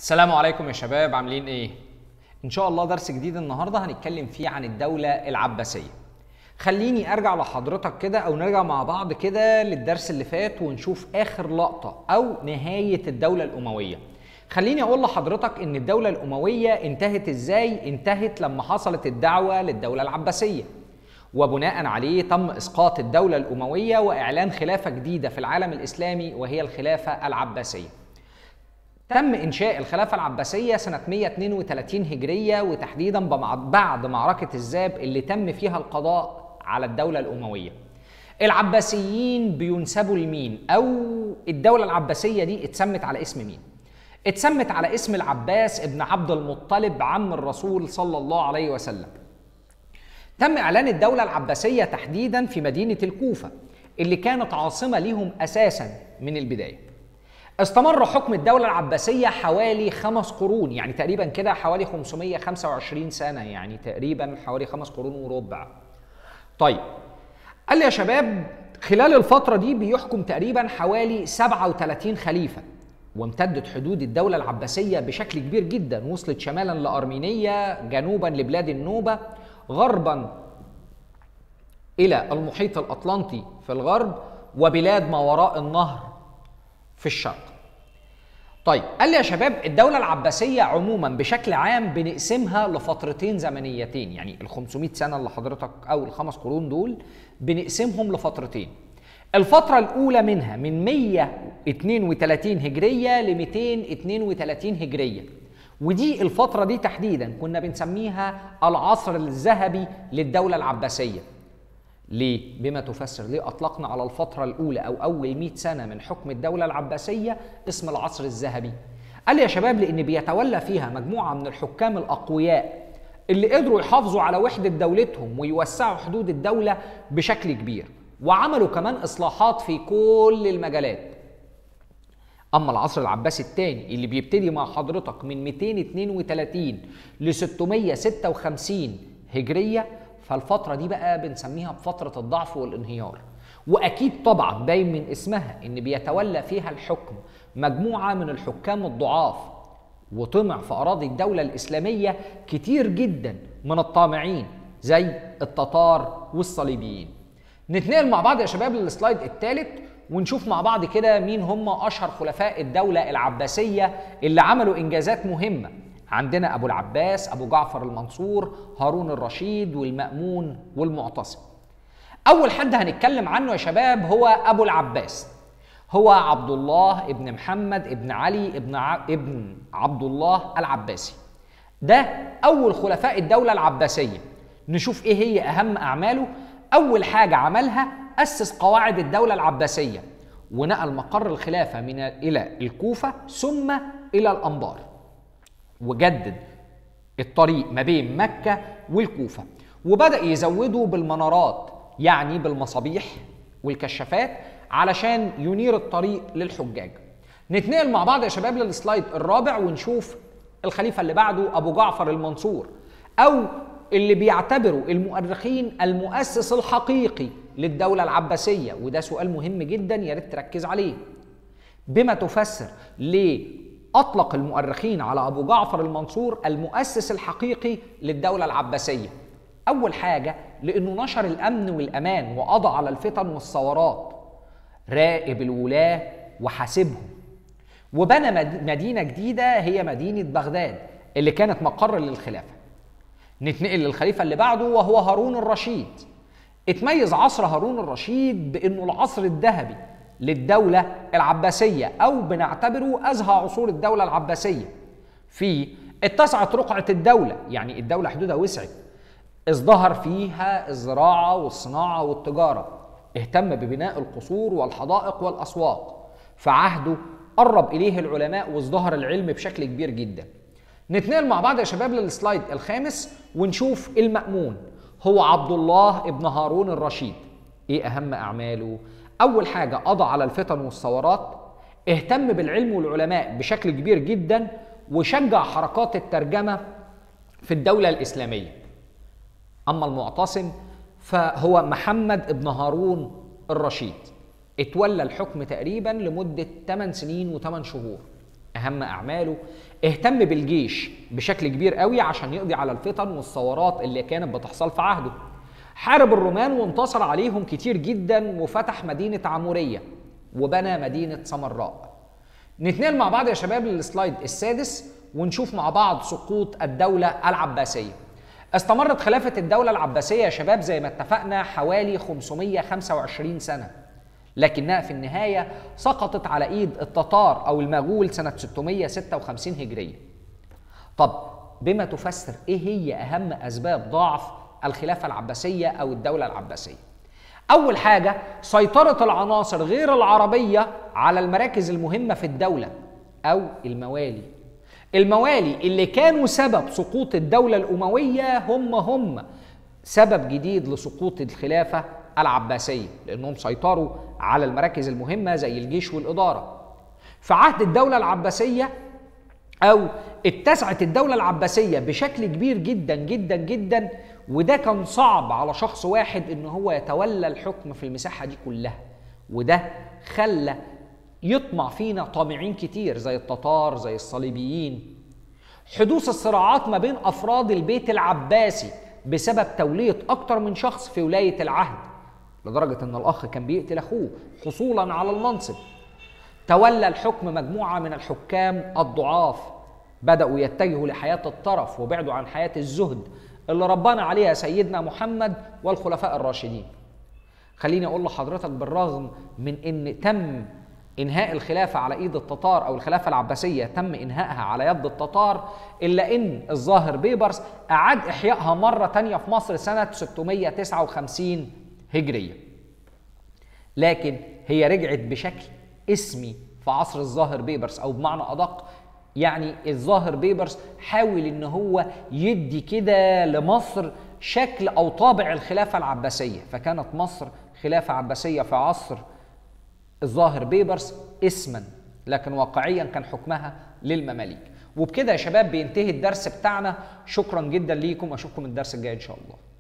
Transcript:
السلام عليكم يا شباب عاملين ايه؟ ان شاء الله درس جديد النهارده هنتكلم فيه عن الدولة العباسية. خليني ارجع لحضرتك كده او نرجع مع بعض كده للدرس اللي فات ونشوف اخر لقطة او نهاية الدولة الاموية. خليني اقول لحضرتك ان الدولة الاموية انتهت ازاي؟ انتهت لما حصلت الدعوة للدولة العباسية. وبناء عليه تم اسقاط الدولة الاموية واعلان خلافة جديدة في العالم الاسلامي وهي الخلافة العباسية. تم إنشاء الخلافة العباسية سنة 132 هجرية وتحديدا بعد معركة الزاب اللي تم فيها القضاء على الدولة الأموية. العباسيين بينسبوا لمين؟ أو الدولة العباسية دي اتسمت على اسم مين؟ اتسمت على اسم العباس ابن عبد المطلب عم الرسول صلى الله عليه وسلم. تم إعلان الدولة العباسية تحديدا في مدينة الكوفة اللي كانت عاصمة ليهم أساسا من البداية. استمر حكم الدولة العباسية حوالي خمس قرون يعني تقريبا كده حوالي 525 سنة يعني تقريبا حوالي خمس قرون وربع طيب قال لي يا شباب خلال الفترة دي بيحكم تقريبا حوالي 37 خليفة وامتدت حدود الدولة العباسية بشكل كبير جدا وصلت شمالا لأرمينيا جنوبا لبلاد النوبة غربا إلى المحيط الأطلنطي في الغرب وبلاد ما وراء النهر في الشرق طيب قال لي يا شباب الدولة العباسية عموما بشكل عام بنقسمها لفترتين زمنيتين يعني ال 500 سنة اللي حضرتك أو الخمس قرون دول بنقسمهم لفترتين الفترة الأولى منها من 132 هجرية ل 232 هجرية ودي الفترة دي تحديدا كنا بنسميها العصر الذهبي للدولة العباسية ليه؟ بما تفسر ليه أطلقنا على الفترة الأولى أو أول 100 سنة من حكم الدولة العباسية اسم العصر الذهبي قال لي يا شباب لأن بيتولى فيها مجموعة من الحكام الأقوياء اللي قدروا يحافظوا على وحدة دولتهم ويوسعوا حدود الدولة بشكل كبير وعملوا كمان إصلاحات في كل المجالات أما العصر العباسي الثاني اللي بيبتدي مع حضرتك من 232 ل 656 هجرية فالفترة دي بقى بنسميها بفترة الضعف والانهيار وأكيد طبعا باين من اسمها إن بيتولى فيها الحكم مجموعة من الحكام الضعاف وطمع في أراضي الدولة الإسلامية كتير جدا من الطامعين زي التتار والصليبيين نتنقل مع بعض يا شباب للسلايد الثالث ونشوف مع بعض كده مين هم أشهر خلفاء الدولة العباسية اللي عملوا إنجازات مهمة عندنا ابو العباس ابو جعفر المنصور هارون الرشيد والمامون والمعتصم اول حد هنتكلم عنه يا شباب هو ابو العباس هو عبد الله ابن محمد ابن علي ابن ع... ابن عبد الله العباسي ده اول خلفاء الدوله العباسيه نشوف ايه هي اهم اعماله اول حاجه عملها اسس قواعد الدوله العباسيه ونقل مقر الخلافه من الى الكوفه ثم الى الانبار وجدد الطريق ما بين مكة والكوفة وبدأ يزوده بالمنارات يعني بالمصابيح والكشافات علشان ينير الطريق للحجاج نتنقل مع بعض يا شباب للسلايد الرابع ونشوف الخليفة اللي بعده أبو جعفر المنصور أو اللي بيعتبروا المؤرخين المؤسس الحقيقي للدولة العباسية وده سؤال مهم جدا يا ريت تركز عليه بما تفسر ليه أطلق المؤرخين على أبو جعفر المنصور المؤسس الحقيقي للدولة العباسية أول حاجة لأنه نشر الأمن والأمان وقضى على الفتن والثورات راقب الولاة وحاسبهم وبنى مدينة جديدة هي مدينة بغداد اللي كانت مقر للخلافة نتنقل للخليفة اللي بعده وهو هارون الرشيد اتميز عصر هارون الرشيد بأنه العصر الذهبي للدولة العباسية أو بنعتبره أزهى عصور الدولة العباسية في اتسعت رقعة الدولة يعني الدولة حدودها وسعت ازدهر فيها الزراعة والصناعة والتجارة اهتم ببناء القصور والحدائق والأسواق في عهده قرب إليه العلماء وازدهر العلم بشكل كبير جدا نتنقل مع بعض يا شباب للسلايد الخامس ونشوف المأمون هو عبد الله ابن هارون الرشيد ايه أهم أعماله؟ أول حاجة قضى على الفتن والثورات اهتم بالعلم والعلماء بشكل كبير جدا وشجع حركات الترجمة في الدولة الإسلامية أما المعتصم فهو محمد ابن هارون الرشيد اتولى الحكم تقريبا لمدة 8 سنين و8 شهور اهم اعماله اهتم بالجيش بشكل كبير قوي عشان يقضي على الفتن والثورات اللي كانت بتحصل في عهده حارب الرومان وانتصر عليهم كتير جدا وفتح مدينة عمورية وبنى مدينة سمراء نتنقل مع بعض يا شباب للسلايد السادس ونشوف مع بعض سقوط الدولة العباسية استمرت خلافة الدولة العباسية يا شباب زي ما اتفقنا حوالي 525 سنة لكنها في النهاية سقطت على إيد التتار أو المغول سنة 656 هجرية طب بما تفسر إيه هي أهم أسباب ضعف الخلافة العباسية أو الدولة العباسية أول حاجة سيطرة العناصر غير العربية على المراكز المهمة في الدولة أو الموالي الموالي اللي كانوا سبب سقوط الدولة الأموية هم هم سبب جديد لسقوط الخلافة العباسية لأنهم سيطروا على المراكز المهمة زي الجيش والإدارة في عهد الدولة العباسية أو اتسعت الدولة العباسية بشكل كبير جدا جدا جدا وده كان صعب على شخص واحد ان هو يتولى الحكم في المساحة دي كلها وده خلى يطمع فينا طامعين كتير زي التتار زي الصليبيين حدوث الصراعات ما بين افراد البيت العباسي بسبب تولية اكتر من شخص في ولاية العهد لدرجة ان الاخ كان بيقتل اخوه حصولا على المنصب تولى الحكم مجموعة من الحكام الضعاف بدأوا يتجهوا لحياة الطرف وبعدوا عن حياة الزهد اللي ربنا عليها سيدنا محمد والخلفاء الراشدين خليني اقول لحضرتك بالرغم من ان تم انهاء الخلافه على ايد التتار او الخلافه العباسيه تم انهائها على يد التتار الا ان الظاهر بيبرس اعاد احيائها مره تانية في مصر سنه 659 هجريه لكن هي رجعت بشكل اسمي في عصر الظاهر بيبرس او بمعنى ادق يعني الظاهر بيبرس حاول ان هو يدي كده لمصر شكل او طابع الخلافه العباسيه فكانت مصر خلافه عباسيه في عصر الظاهر بيبرس اسما لكن واقعيا كان حكمها للمماليك وبكده يا شباب بينتهي الدرس بتاعنا شكرا جدا ليكم اشوفكم الدرس الجاي ان شاء الله